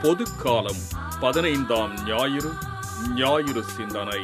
பொதுக்காலம் பதினைந்தாம் ஞாயிறு ஞாயிறு சிந்தனை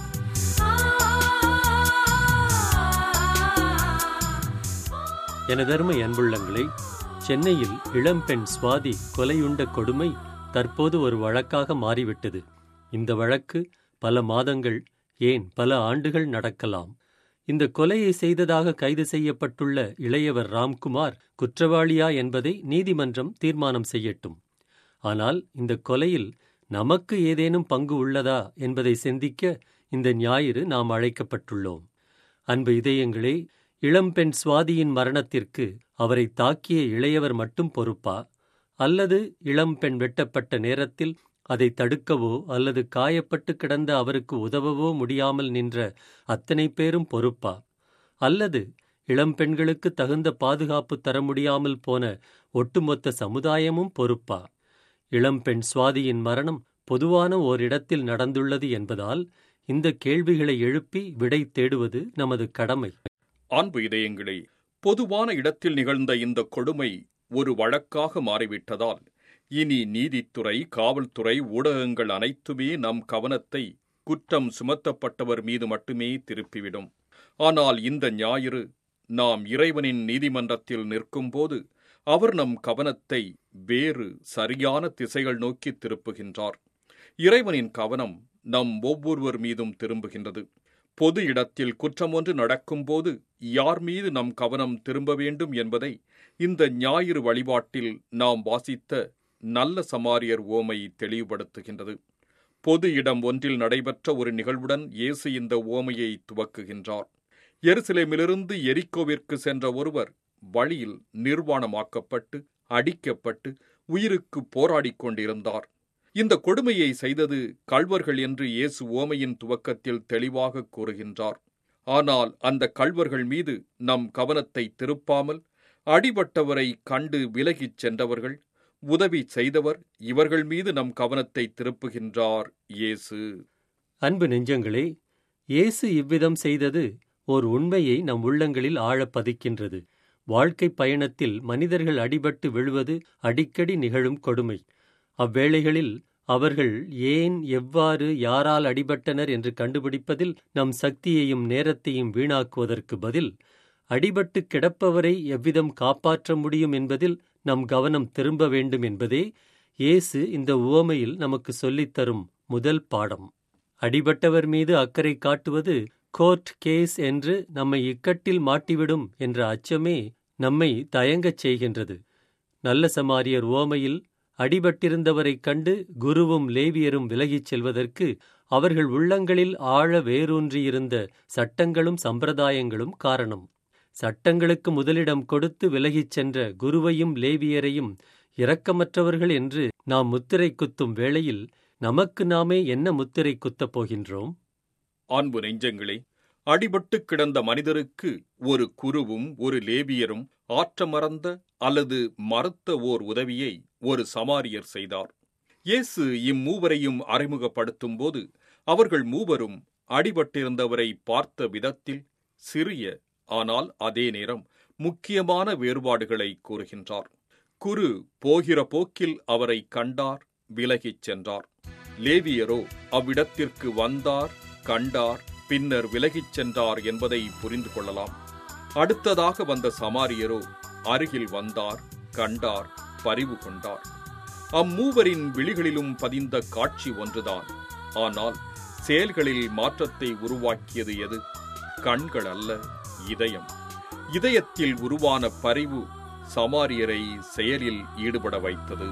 எனதருமை அன்புள்ளங்களே சென்னையில் இளம்பெண் சுவாதி கொலையுண்ட கொடுமை தற்போது ஒரு வழக்காக மாறிவிட்டது இந்த வழக்கு பல மாதங்கள் ஏன் பல ஆண்டுகள் நடக்கலாம் இந்த கொலையை செய்ததாக கைது செய்யப்பட்டுள்ள இளையவர் ராம்குமார் குற்றவாளியா என்பதை நீதிமன்றம் தீர்மானம் செய்யட்டும் ஆனால் இந்த கொலையில் நமக்கு ஏதேனும் பங்கு உள்ளதா என்பதை சிந்திக்க இந்த ஞாயிறு நாம் அழைக்கப்பட்டுள்ளோம் அன்பு இதயங்களே இளம்பெண் சுவாதியின் மரணத்திற்கு அவரை தாக்கிய இளையவர் மட்டும் பொறுப்பா அல்லது இளம்பெண் வெட்டப்பட்ட நேரத்தில் அதை தடுக்கவோ அல்லது காயப்பட்டு கிடந்த அவருக்கு உதவவோ முடியாமல் நின்ற அத்தனை பேரும் பொறுப்பா அல்லது இளம்பெண்களுக்கு தகுந்த பாதுகாப்பு தர முடியாமல் போன ஒட்டுமொத்த சமுதாயமும் பொறுப்பா இளம்பெண் சுவாதியின் மரணம் பொதுவான ஓரிடத்தில் நடந்துள்ளது என்பதால் இந்த கேள்விகளை எழுப்பி விடை தேடுவது நமது கடமை அன்பு இதயங்களே பொதுவான இடத்தில் நிகழ்ந்த இந்த கொடுமை ஒரு வழக்காக மாறிவிட்டதால் இனி நீதித்துறை காவல்துறை ஊடகங்கள் அனைத்துமே நம் கவனத்தை குற்றம் சுமத்தப்பட்டவர் மீது மட்டுமே திருப்பிவிடும் ஆனால் இந்த ஞாயிறு நாம் இறைவனின் நீதிமன்றத்தில் நிற்கும்போது அவர் நம் கவனத்தை வேறு சரியான திசைகள் நோக்கி திருப்புகின்றார் இறைவனின் கவனம் நம் ஒவ்வொருவர் மீதும் திரும்புகின்றது பொது இடத்தில் குற்றம் ஒன்று நடக்கும்போது யார் மீது நம் கவனம் திரும்ப வேண்டும் என்பதை இந்த ஞாயிறு வழிபாட்டில் நாம் வாசித்த நல்ல சமாரியர் ஓமை தெளிவுபடுத்துகின்றது பொது இடம் ஒன்றில் நடைபெற்ற ஒரு நிகழ்வுடன் இயேசு இந்த ஓமையை துவக்குகின்றார் எருசலேமிலிருந்து எரிக்கோவிற்கு சென்ற ஒருவர் வழியில் நிர்வாணமாக்கப்பட்டு அடிக்கப்பட்டு உயிருக்கு போராடிக் கொண்டிருந்தார் இந்த கொடுமையை செய்தது கள்வர்கள் என்று இயேசு ஓமையின் துவக்கத்தில் தெளிவாக கூறுகின்றார் ஆனால் அந்த கள்வர்கள் மீது நம் கவனத்தை திருப்பாமல் அடிபட்டவரை கண்டு விலகிச் சென்றவர்கள் உதவி செய்தவர் இவர்கள் மீது நம் கவனத்தை திருப்புகின்றார் இயேசு அன்பு நெஞ்சங்களே இயேசு இவ்விதம் செய்தது ஓர் உண்மையை நம் உள்ளங்களில் ஆழப் பதிக்கின்றது வாழ்க்கை பயணத்தில் மனிதர்கள் அடிபட்டு விழுவது அடிக்கடி நிகழும் கொடுமை அவ்வேளைகளில் அவர்கள் ஏன் எவ்வாறு யாரால் அடிபட்டனர் என்று கண்டுபிடிப்பதில் நம் சக்தியையும் நேரத்தையும் வீணாக்குவதற்கு பதில் அடிபட்டு கிடப்பவரை எவ்விதம் காப்பாற்ற முடியும் என்பதில் நம் கவனம் திரும்ப வேண்டும் என்பதே இயேசு இந்த உவமையில் நமக்கு சொல்லித்தரும் முதல் பாடம் அடிபட்டவர் மீது அக்கறை காட்டுவது கோர்ட் கேஸ் என்று நம்மை இக்கட்டில் மாட்டிவிடும் என்ற அச்சமே நம்மை தயங்கச் செய்கின்றது நல்ல சமாரியர் உவமையில் அடிபட்டிருந்தவரைக் கண்டு குருவும் லேவியரும் விலகிச் செல்வதற்கு அவர்கள் உள்ளங்களில் ஆழ வேரூன்றியிருந்த சட்டங்களும் சம்பிரதாயங்களும் காரணம் சட்டங்களுக்கு முதலிடம் கொடுத்து விலகிச் சென்ற குருவையும் லேவியரையும் இரக்கமற்றவர்கள் என்று நாம் முத்திரை குத்தும் வேளையில் நமக்கு நாமே என்ன முத்திரை குத்தப் போகின்றோம் அன்பு நெஞ்சங்களே அடிபட்டு கிடந்த மனிதருக்கு ஒரு குருவும் ஒரு லேவியரும் ஆற்ற மறந்த அல்லது மறுத்த ஓர் உதவியை ஒரு சமாரியர் செய்தார் இயேசு இம்மூவரையும் அறிமுகப்படுத்தும்போது அவர்கள் மூவரும் அடிபட்டிருந்தவரை பார்த்த விதத்தில் சிறிய ஆனால் அதே நேரம் முக்கியமான வேறுபாடுகளை கூறுகின்றார் குரு போகிற போக்கில் அவரை கண்டார் விலகிச் சென்றார் லேவியரோ அவ்விடத்திற்கு வந்தார் கண்டார் பின்னர் விலகிச் சென்றார் என்பதை புரிந்து கொள்ளலாம் அடுத்ததாக வந்த சமாரியரோ அருகில் வந்தார் கண்டார் பரிவு கொண்டார் அம்மூவரின் விழிகளிலும் பதிந்த காட்சி ஒன்றுதான் ஆனால் செயல்களில் மாற்றத்தை உருவாக்கியது எது கண்கள் அல்ல இதயம் இதயத்தில் உருவான பரிவு சமாரியரை செயலில் ஈடுபட வைத்தது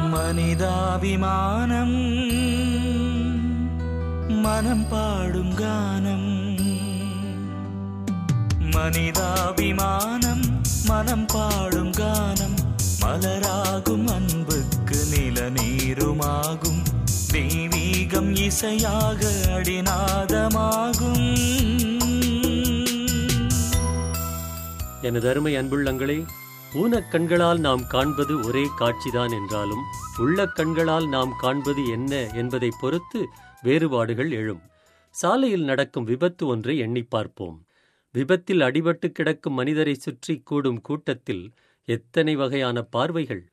மனிதாபிமானம் மனம் பாடும் கானம் மனிதாபிமானம் மனம் பாடும் கானம் மலராகும் அன்புக்கு நிலநீருமாகும் தெய்வீகம் இசையாக அடிநாதமாகும் எனது அருமை அன்புள்ளங்களே ஊனக் கண்களால் நாம் காண்பது ஒரே காட்சிதான் என்றாலும் உள்ள கண்களால் நாம் காண்பது என்ன என்பதை பொறுத்து வேறுபாடுகள் எழும் சாலையில் நடக்கும் விபத்து ஒன்றை எண்ணிப் பார்ப்போம் விபத்தில் அடிபட்டு கிடக்கும் மனிதரை சுற்றி கூடும் கூட்டத்தில் எத்தனை வகையான பார்வைகள்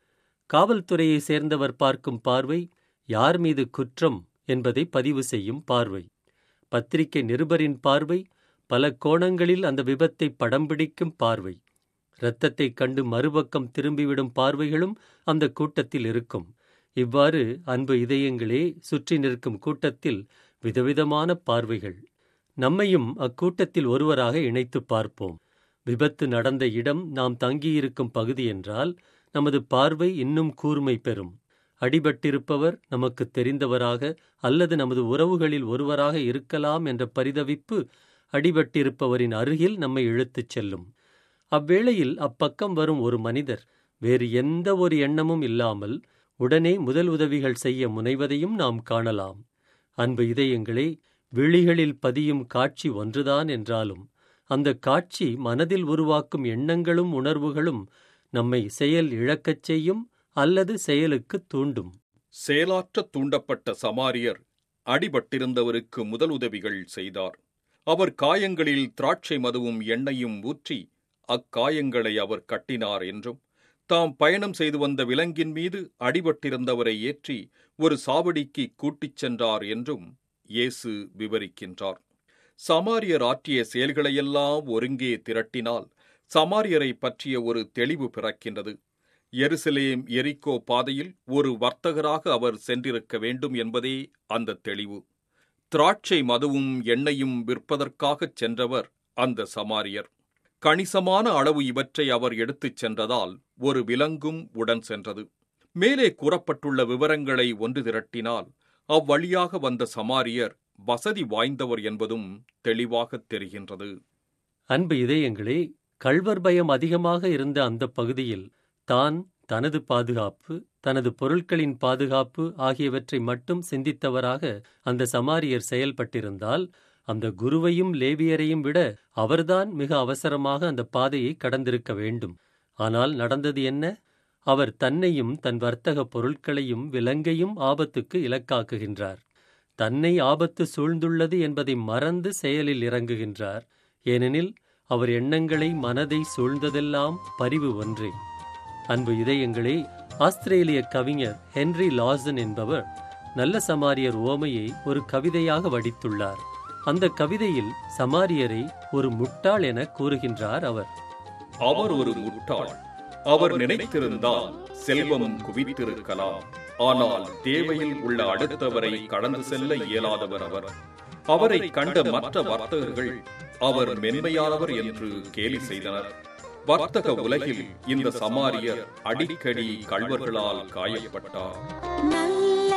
காவல்துறையை சேர்ந்தவர் பார்க்கும் பார்வை யார் மீது குற்றம் என்பதை பதிவு செய்யும் பார்வை பத்திரிகை நிருபரின் பார்வை பல கோணங்களில் அந்த விபத்தை படம் பிடிக்கும் பார்வை இரத்தத்தைக் கண்டு மறுபக்கம் திரும்பிவிடும் பார்வைகளும் அந்த கூட்டத்தில் இருக்கும் இவ்வாறு அன்பு இதயங்களே சுற்றி நிற்கும் கூட்டத்தில் விதவிதமான பார்வைகள் நம்மையும் அக்கூட்டத்தில் ஒருவராக இணைத்துப் பார்ப்போம் விபத்து நடந்த இடம் நாம் தங்கியிருக்கும் பகுதி என்றால் நமது பார்வை இன்னும் கூர்மை பெறும் அடிபட்டிருப்பவர் நமக்கு தெரிந்தவராக அல்லது நமது உறவுகளில் ஒருவராக இருக்கலாம் என்ற பரிதவிப்பு அடிபட்டிருப்பவரின் அருகில் நம்மை இழுத்துச் செல்லும் அவ்வேளையில் அப்பக்கம் வரும் ஒரு மனிதர் வேறு எந்த ஒரு எண்ணமும் இல்லாமல் உடனே முதல் உதவிகள் செய்ய முனைவதையும் நாம் காணலாம் அன்பு இதயங்களே விழிகளில் பதியும் காட்சி ஒன்றுதான் என்றாலும் அந்த காட்சி மனதில் உருவாக்கும் எண்ணங்களும் உணர்வுகளும் நம்மை செயல் இழக்கச் செய்யும் அல்லது செயலுக்கு தூண்டும் செயலாற்ற தூண்டப்பட்ட சமாரியர் அடிபட்டிருந்தவருக்கு முதலுதவிகள் செய்தார் அவர் காயங்களில் திராட்சை மதுவும் எண்ணெயும் ஊற்றி அக்காயங்களை அவர் கட்டினார் என்றும் தாம் பயணம் செய்து வந்த விலங்கின் மீது அடிபட்டிருந்தவரை ஏற்றி ஒரு சாவடிக்கு கூட்டிச் சென்றார் என்றும் இயேசு விவரிக்கின்றார் சமாரியர் ஆற்றிய செயல்களையெல்லாம் ஒருங்கே திரட்டினால் சமாரியரை பற்றிய ஒரு தெளிவு பிறக்கின்றது எருசலேம் எரிக்கோ பாதையில் ஒரு வர்த்தகராக அவர் சென்றிருக்க வேண்டும் என்பதே அந்த தெளிவு திராட்சை மதுவும் எண்ணெயும் விற்பதற்காகச் சென்றவர் அந்த சமாரியர் கணிசமான அளவு இவற்றை அவர் எடுத்துச் சென்றதால் ஒரு விலங்கும் உடன் சென்றது மேலே கூறப்பட்டுள்ள விவரங்களை ஒன்று திரட்டினால் அவ்வழியாக வந்த சமாரியர் வசதி வாய்ந்தவர் என்பதும் தெளிவாகத் தெரிகின்றது அன்பு இதயங்களே கள்வர் பயம் அதிகமாக இருந்த அந்த பகுதியில் தான் தனது பாதுகாப்பு தனது பொருட்களின் பாதுகாப்பு ஆகியவற்றை மட்டும் சிந்தித்தவராக அந்த சமாரியர் செயல்பட்டிருந்தால் அந்த குருவையும் லேவியரையும் விட அவர்தான் மிக அவசரமாக அந்த பாதையை கடந்திருக்க வேண்டும் ஆனால் நடந்தது என்ன அவர் தன்னையும் தன் வர்த்தக பொருட்களையும் விலங்கையும் ஆபத்துக்கு இலக்காக்குகின்றார் தன்னை ஆபத்து சூழ்ந்துள்ளது என்பதை மறந்து செயலில் இறங்குகின்றார் ஏனெனில் அவர் எண்ணங்களை மனதை சூழ்ந்ததெல்லாம் பரிவு ஒன்றே அன்பு இதயங்களே ஆஸ்திரேலிய கவிஞர் ஹென்றி லாசன் என்பவர் நல்ல சமாரியர் ஓமையை ஒரு கவிதையாக வடித்துள்ளார் அந்த கவிதையில் சமாரியரை ஒரு முட்டாள் என கூறுகின்றார் அவர் அவர் ஒரு முட்டாள் அவர் நினைத்திருந்தால் செல்வம் குவித்திருக்கலாம் ஆனால் தேவையில் உள்ள அடுத்தவரை கடந்து செல்ல இயலாதவர் அவர் அவரை கண்ட மற்ற வர்த்தகர்கள் அவர் மென்மையானவர் என்று கேலி செய்தனர் வர்த்தக உலகில் இந்த சமாரியர் அடிக்கடி கள்வர்களால் காயப்பட்டார் நல்ல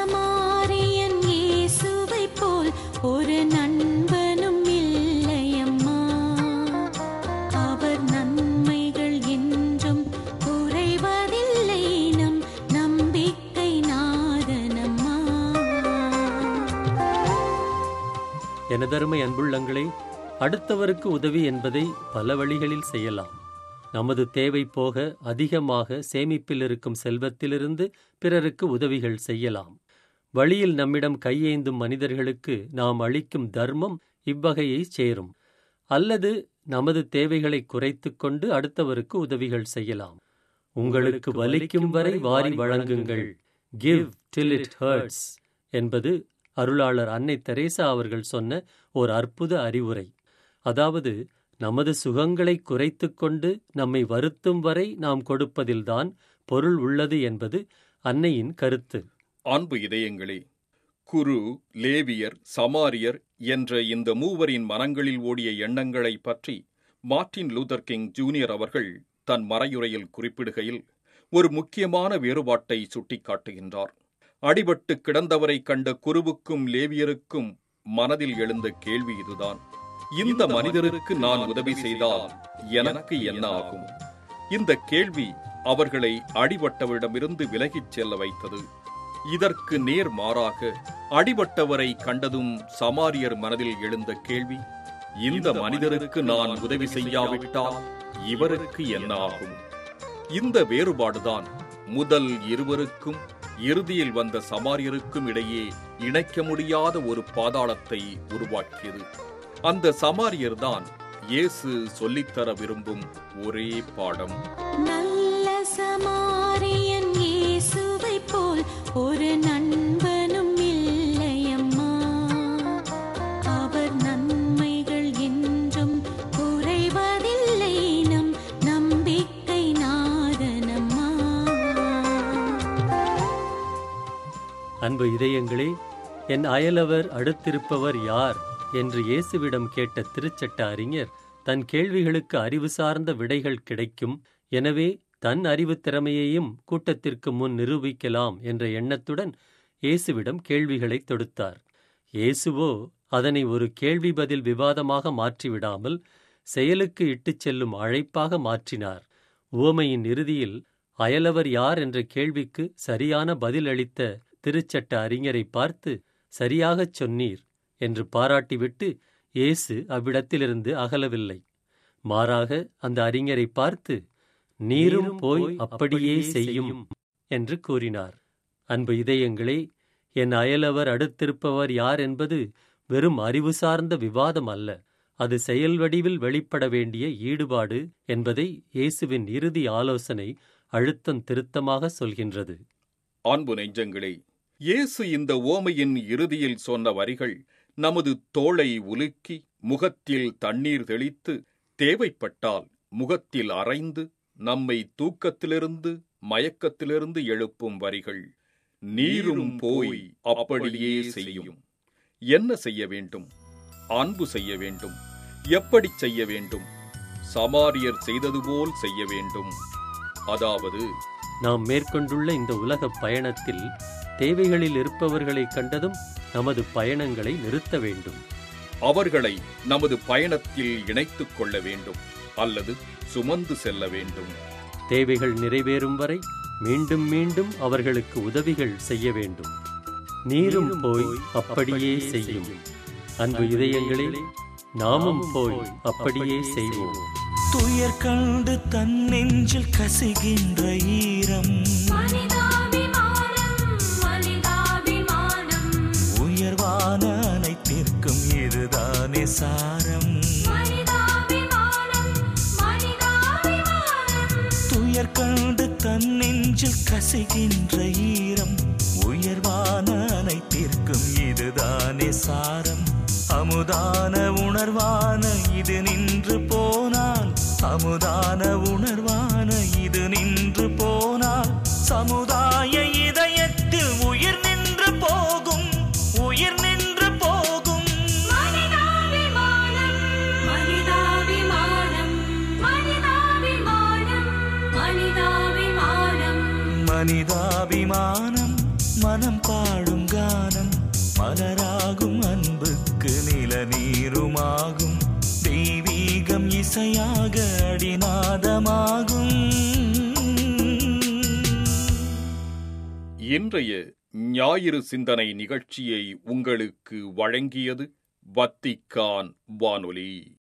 சமாரியன் இயேசுவைப் போல் ஒரு நண்பனும் இல்லையம்மா அவர் நன்மைகள் என்றும் குறைவதில்லை நம் நம்பிக்கை நாதனம்மா எனதருமை அன்புள்ளங்களே அடுத்தவருக்கு உதவி என்பதை பல வழிகளில் செய்யலாம் நமது தேவை போக அதிகமாக சேமிப்பில் இருக்கும் செல்வத்திலிருந்து பிறருக்கு உதவிகள் செய்யலாம் வழியில் நம்மிடம் கையேந்தும் மனிதர்களுக்கு நாம் அளிக்கும் தர்மம் இவ்வகையை சேரும் அல்லது நமது தேவைகளை குறைத்துக் கொண்டு அடுத்தவருக்கு உதவிகள் செய்யலாம் உங்களுக்கு வலிக்கும் வரை வாரி வழங்குங்கள் கிவ் till it hurts என்பது அருளாளர் அன்னை தெரேசா அவர்கள் சொன்ன ஓர் அற்புத அறிவுரை அதாவது நமது சுகங்களை குறைத்துக் கொண்டு நம்மை வருத்தும் வரை நாம் கொடுப்பதில்தான் பொருள் உள்ளது என்பது அன்னையின் கருத்து அன்பு இதயங்களே குரு லேவியர் சமாரியர் என்ற இந்த மூவரின் மனங்களில் ஓடிய எண்ணங்களை பற்றி மார்ட்டின் லூதர் கிங் ஜூனியர் அவர்கள் தன் மறையுரையில் குறிப்பிடுகையில் ஒரு முக்கியமான வேறுபாட்டை சுட்டிக்காட்டுகின்றார் அடிபட்டு கிடந்தவரை கண்ட குருவுக்கும் லேவியருக்கும் மனதில் எழுந்த கேள்வி இதுதான் இந்த மனிதருக்கு நான் உதவி செய்தால் எனக்கு என்ன ஆகும் இந்த கேள்வி அவர்களை அடிபட்டவரிடமிருந்து விலகிச் செல்ல வைத்தது இதற்கு நேர் மாறாக அடிபட்டவரை கண்டதும் சமாரியர் மனதில் எழுந்த கேள்வி இந்த மனிதருக்கு நான் உதவி செய்யாவிட்டால் இவருக்கு என்ன ஆகும் இந்த வேறுபாடுதான் முதல் இருவருக்கும் இறுதியில் வந்த சமாரியருக்கும் இடையே இணைக்க முடியாத ஒரு பாதாளத்தை உருவாக்கியது அந்த சமாரியர்தான் இயேசு சொல்லித்தர விரும்பும் ஒரே பாடம் நல்ல சமாரியன் ஒரு நண்பனும் இல்லையம்மா அவர் நன்மைகள் என்றும் குறைவதில்லை நம் நம்பிக்கை நாதனம்மா அன்பு இதயங்களே என் அயலவர் அடுத்திருப்பவர் யார் என்று இயேசுவிடம் கேட்ட திருச்சட்ட அறிஞர் தன் கேள்விகளுக்கு அறிவு சார்ந்த விடைகள் கிடைக்கும் எனவே தன் அறிவுத் திறமையையும் கூட்டத்திற்கு முன் நிரூபிக்கலாம் என்ற எண்ணத்துடன் இயேசுவிடம் கேள்விகளைத் தொடுத்தார் இயேசுவோ அதனை ஒரு கேள்வி பதில் விவாதமாக மாற்றிவிடாமல் செயலுக்கு இட்டுச் செல்லும் அழைப்பாக மாற்றினார் உவமையின் இறுதியில் அயலவர் யார் என்ற கேள்விக்கு சரியான பதில் அளித்த திருச்சட்ட அறிஞரை பார்த்து சரியாகச் சொன்னீர் என்று பாராட்டிவிட்டு இயேசு அவ்விடத்திலிருந்து அகலவில்லை மாறாக அந்த அறிஞரை பார்த்து நீரும் போய் அப்படியே செய்யும் என்று கூறினார் அன்பு இதயங்களே என் அயலவர் அடுத்திருப்பவர் யார் என்பது வெறும் அறிவு சார்ந்த விவாதம் அல்ல அது செயல் வடிவில் வெளிப்பட வேண்டிய ஈடுபாடு என்பதை இயேசுவின் இறுதி ஆலோசனை அழுத்தம் திருத்தமாக சொல்கின்றது அன்பு நெஞ்சங்களே இயேசு இந்த ஓமையின் இறுதியில் சொன்ன வரிகள் நமது தோளை உலுக்கி முகத்தில் தண்ணீர் தெளித்து தேவைப்பட்டால் முகத்தில் அரைந்து நம்மை தூக்கத்திலிருந்து மயக்கத்திலிருந்து எழுப்பும் வரிகள் நீரும் போய் அப்படியே செய்யும் என்ன செய்ய வேண்டும் அன்பு செய்ய வேண்டும் எப்படி செய்ய வேண்டும் சமாரியர் செய்தது போல் செய்ய வேண்டும் அதாவது நாம் மேற்கொண்டுள்ள இந்த உலகப் பயணத்தில் தேவைகளில் இருப்பவர்களைக் கண்டதும் நமது பயணங்களை நிறுத்த வேண்டும் அவர்களை நமது பயணத்தில் இணைத்துக் கொள்ள வேண்டும் அல்லது சுமந்து செல்ல வேண்டும் தேவைகள் நிறைவேறும் வரை மீண்டும் மீண்டும் அவர்களுக்கு உதவிகள் செய்ய வேண்டும் நீரும் போய் அப்படியே செய்யும் அன்பு இதயங்களே நாமும் போய் அப்படியே செய்வோம் துயர் கண்டு தன் நெஞ்சில் கசிகின்ற ஈரம் மனிதாபிமானம் மனிதாபிமானம் உயர்வான அனைத்திற்கும் இதுதானே சாரம் மனிதாபிமானம் மனிதாபிமானம் துயர் கண்டு தன் நெஞ்சில் கசிகின்ற ஈரம் உயர்வான அனைத்திற்கும் இதுதானே சாரம் அமுதான உணர்வான இது நின்று போனால் அமுதான உணர்வான இது நின்று போனால் சமுதாய இதயத்தில் உயிர் நின்று போகும் உயிர் நின்று போகும் மனிதாபிமானம் மனிதாபிமானம் மனிதாபிமானம் மனிதாபிமானம் மனிதாபிமானம் மனம் பாடும் கானம் மலராகும் அன்புக்கு நில நீருமாகும் தெய்வீகம் இசையாக அடிநாதமாகும் இன்றைய ஞாயிறு சிந்தனை நிகழ்ச்சியை உங்களுக்கு வழங்கியது வத்திக்கான் வானொலி